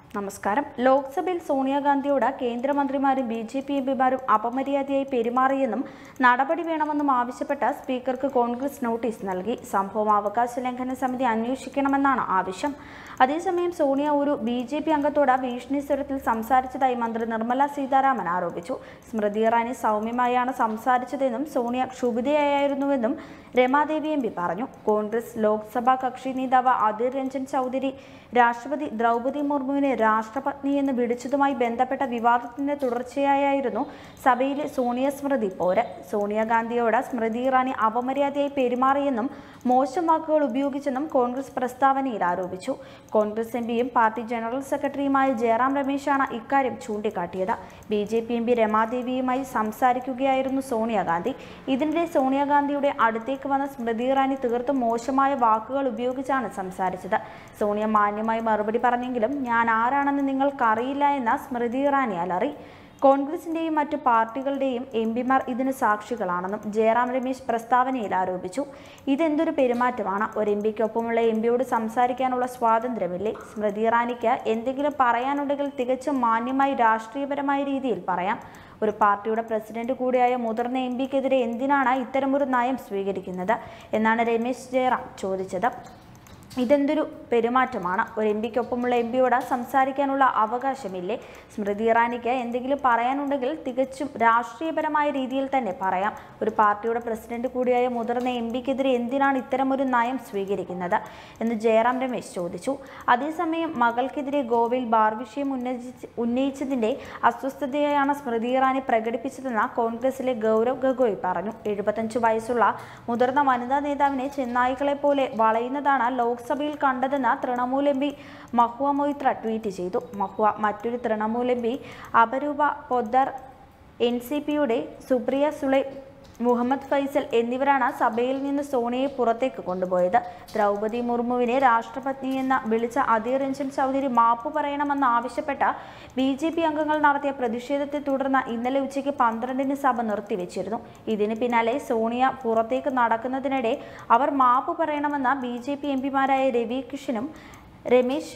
നമസ്കാരം ലോക്സഭയിൽ സോണിയാഗാന്ധിയോട് കേന്ദ്രമന്ത്രിമാരും ബി ജെ പി എംപിമാരും അപമര്യാദയായി പെരുമാറിയെന്നും നടപടി വേണമെന്നും ആവശ്യപ്പെട്ട് സ്പീക്കർക്ക് കോൺഗ്രസ് നോട്ടീസ് നൽകി സംഭവം അവകാശ ലംഘന സമിതി അന്വേഷിക്കണമെന്നാണ് ആവശ്യം അതേസമയം സോണിയ ഒരു ബി ജെ പി അംഗത്തോട് ഭീഷണി സ്വരത്തിൽ സംസാരിച്ചതായി മന്ത്രി നിർമ്മല സീതാരാമൻ ആരോപിച്ചു സ്മൃതി ഇറാനി സൗമ്യമായാണ് സംസാരിച്ചതെന്നും സോണിയ ക്ഷുഭിതയായിരുന്നുവെന്നും രമാദേവി എം പി പറഞ്ഞു കോൺഗ്രസ് ലോക്സഭാ കക്ഷി നേതാവ് അധീർ രഞ്ജൻ ചൗധരി രാഷ്ട്രപതി ദ്രൗപദി മുർമുവിനെ രാഷ്ട്രപത്നി എന്ന് വിളിച്ചതുമായി ബന്ധപ്പെട്ട വിവാദത്തിന്റെ തുടർച്ചയായിരുന്നു സഭയിലെ സോണിയ സ്മൃതി പോര് സോണിയാഗാന്ധിയോട് സ്മൃതി ഇറാനി അപമര്യാദയായി പെരുമാറിയെന്നും മോശം വാക്കുകൾ ഉപയോഗിച്ചെന്നും കോൺഗ്രസ് പ്രസ്താവനയിൽ ആരോപിച്ചു കോൺഗ്രസ് എം പിയും പാർട്ടി ജനറൽ സെക്രട്ടറിയുമായ ജയറാം രമേശാണ് ഇക്കാര്യം ചൂണ്ടിക്കാട്ടിയത് B J P M P രമാദേവിയുമായി സംസാരിക്കുകയായിരുന്നു സോണിയാഗാന്ധി ഇതിനിടെ സോണിയാഗാന്ധിയുടെ അടുത്തേക്ക് വന്ന സ്മൃതി ഇറാനി തീർത്തും മോശമായ വാക്കുകൾ ഉപയോഗിച്ചാണ് സംസാരിച്ചത് സോണിയ മാന്യമായി മറുപടി പറഞ്ഞെങ്കിലും ഞാൻ ആരാണെന്ന് നിങ്ങൾക്കറിയില്ല എന്ന സ്മൃതി ഇറാനി അലറി കോൺഗ്രസിന്റെയും മറ്റു പാർട്ടികളുടെയും എം പിമാർ ഇതിന് സാക്ഷികളാണെന്നും ജയറാം രമേശ് പ്രസ്താവനയിൽ ആരോപിച്ചു ഇതെന്തൊരു പെരുമാറ്റമാണ് ഒരു എം പിക്കൊപ്പമുള്ള എം പിയോട് സംസാരിക്കാനുള്ള സ്വാതന്ത്ര്യമില്ലേ സ്മൃതി ഇറാനിക്ക് എന്തെങ്കിലും പറയാനുണ്ടെങ്കിൽ തികച്ചും മാന്യമായി രാഷ്ട്രീയപരമായ രീതിയിൽ പറയാം ഒരു പാർട്ടിയുടെ പ്രസിഡന്റ് കൂടിയായ മുതിർന്ന എം പിക്കെതിരെ എന്തിനാണ് ഇത്തരമൊരു നയം സ്വീകരിക്കുന്നത് എന്നാണ് രമേശ് ജയറാം ചോദിച്ചത് ഇതെന്തൊരു പെരുമാറ്റമാണ് ഒരു എം പിക്കൊപ്പമുള്ള എം പിയോട് സംസാരിക്കാനുള്ള അവകാശമില്ലേ സ്മൃതി ഇറാനിക്ക് എന്തെങ്കിലും പറയാനുണ്ടെങ്കിൽ തികച്ചും രാഷ്ട്രീയപരമായ രീതിയിൽ തന്നെ പറയാം ഒരു പാർട്ടിയുടെ പ്രസിഡന്റ് കൂടിയായ മുതിർന്ന എം പിക്കെതിരെ എന്തിനാണ് ഇത്തരമൊരു നയം സ്വീകരിക്കുന്നത് എന്ന് ജയറാം രമേശ് ചോദിച്ചു അതേസമയം മകൾക്കെതിരെ ഗോവയിൽ ബാർ വിഷയം ഉന്നയിച്ച് ഉന്നയിച്ചതിന്റെ അസ്വസ്ഥതയാണ് സ്മൃതി ഇറാനി പ്രകടിപ്പിച്ചതെന്ന് കോൺഗ്രസിലെ ഗൗരവ് ഗഗോയ് പറഞ്ഞു എഴുപത്തഞ്ച് വയസ്സുള്ള മുതിർന്ന വനിതാ നേതാവിനെ ചെന്നായ്ക്കളെ പോലെ വളയുന്നതാണ് ലോക്സഭയിൽ കണ്ടതെന്ന് Trinamool M P Mahua Moitra tweet ചെയ്തു മഹുവ മറ്റൊരു Trinamool M P Aparupa Poddar N C പിയുടെ സുപ്രിയ സുളൈ മുഹമ്മദ് ഫൈസൽ എന്നിവരാണ് സഭയിൽ നിന്ന് സോണിയെ പുറത്തേക്ക് കൊണ്ടുപോയത് ദ്രൗപദി മുർമുവിനെ രാഷ്ട്രപത്നി എന്ന് വിളിച്ച അധീർ രഞ്ജൻ ചൗധരി മാപ്പ് പറയണമെന്ന് ആവശ്യപ്പെട്ട ബി ജെ പി അംഗങ്ങൾ നടത്തിയ പ്രതിഷേധത്തെ തുടർന്ന് ഇന്നലെ ഉച്ചയ്ക്ക് പന്ത്രണ്ടിന് സഭ നിർത്തിവെച്ചിരുന്നു ഇതിന് പിന്നാലെ സോണിയ പുറത്തേക്ക് നടക്കുന്നതിനിടെ അവർ മാപ്പ് പറയണമെന്ന് ബി ജെ പി എം പിമാരായ രവി കിഷനും രമേശ്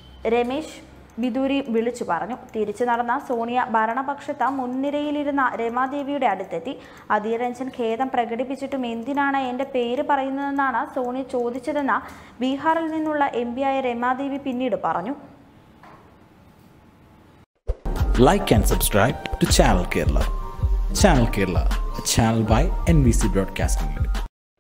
രമേശ് ബിദൂരി വിളിച്ചു പറഞ്ഞു തിരിച്ചു നടന്ന സോണിയ ഭരണപക്ഷത്ത് മുൻനിരയിലിരുന്ന രമാദേവിയുടെ അടുത്തെത്തി അധീർ രഞ്ജൻ ഖേദം പ്രകടിപ്പിച്ചിട്ടും എന്തിനാണ് എന്റെ പേര് പറയുന്നതെന്നാണ് സോണിയ ചോദിച്ചതെന്ന് ബീഹാറിൽ നിന്നുള്ള എം പിയായ രമാദേവി പിന്നീട് പറഞ്ഞു like and subscribe to Channel Kerala. Channel Kerala, a channel by NBC Broadcasting Limited.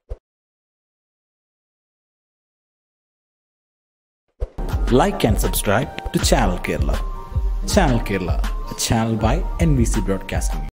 Like and subscribe to Channel Kerala. Channel Kerala, a channel by NBC Broadcasting Limited.